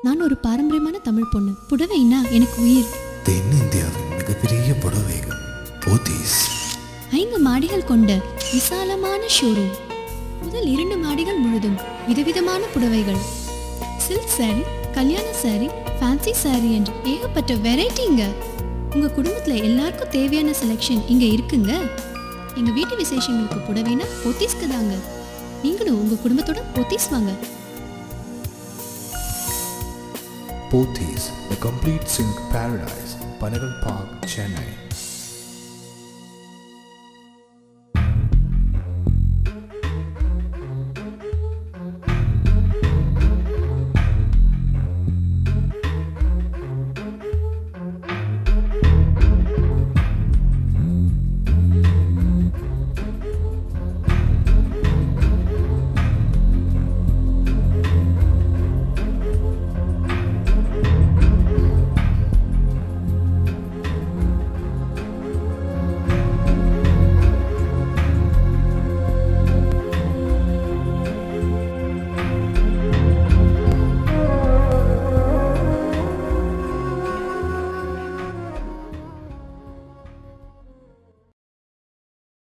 நான் ஒரு பாரம்பரியமான தமிழ் பொண்ணு புடவைன்னா எனக்கு உயிர் தென்னிந்தியாவின் மிகப்பெரிய புடவைகள் போத்தீஸ் ஐந்து மாடிகள் கொண்ட விசாலமான ஷோரூம் முதல் இரண்டு மாடிகள் முழுதும் விதவிதமான புடவைகள் சில்க் saree கல்யாண saree ஃபேன்சி saree என்று ஏகப்பட்ட வெரைட்டிங்க உங்க குடும்பத்துல எல்லாருக்கும் தேவையான செலெக்ஷன் இங்க இருக்குங்க எங்க வீட்டு விசேஷங்களுக்கு புடவைனா பொத்தீஸ்க்கு தாங்க நீங்களும் உங்க குடும்பத்தோட பொத்தீஸ் வாங்க Pothys the complete silk paradise Panagal park Chennai